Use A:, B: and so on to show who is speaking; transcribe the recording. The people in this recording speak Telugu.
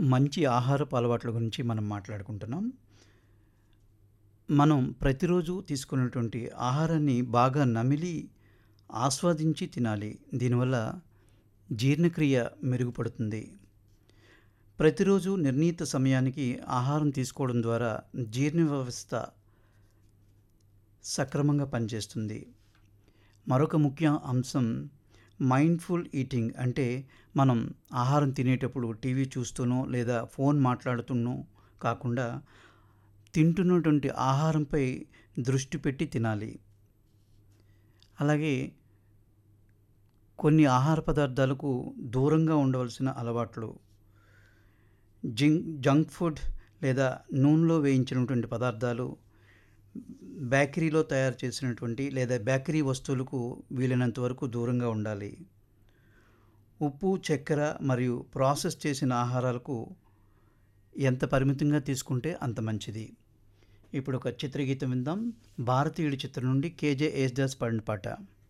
A: మంచి ఆహారపు అలవాట్ల గురించి మనం మాట్లాడుకుంటున్నాం. మనం ప్రతిరోజు తీసుకునేటువంటి ఆహారాన్ని బాగా నమిలి, ఆస్వాదించి తినాలి. దీనివల్ల జీర్ణక్రియ మెరుగుపడుతుంది. ప్రతిరోజు నిర్ణీత సమయానికి ఆహారం తీసుకోవడం ద్వారా జీర్ణ వ్యవస్థ సక్రమంగా పనిచేస్తుంది. మరొక ముఖ్య అంశం మైండ్‌ఫుల్ ఈటింగ్ అంటే మనం ఆహారం తినేటప్పుడు టీవీ చూస్తూనో లేదా ఫోన్ మాట్లాడుతూనో కాకుండా తింటున్నటువంటి ఆహారంపై దృష్టి పెట్టి తినాలి. అలాగే కొన్ని ఆహార పదార్థాలకు దూరంగా ఉండవలసిన అలవాట్లు. జింక్ జంక్ ఫుడ్ లేదా నూనెలో వేయించినటువంటి పదార్థాలు, బేకరీలో తయారు చేసినటువంటి లేదా బేకరీ వస్తువులకు వీలైనంత వరకు దూరంగా ఉండాలి. ఉప్పు, చక్కెర మరియు ప్రాసెస్ చేసిన ఆహారాలకు ఎంత పరిమితంగా తీసుకుంటే అంత మంచిది. ఇప్పుడొక చిత్రగీతం విందాం. 'భారతీయుడు' చిత్రం నుండి 'కెజె యేసుదాస్ పాడిన పాట.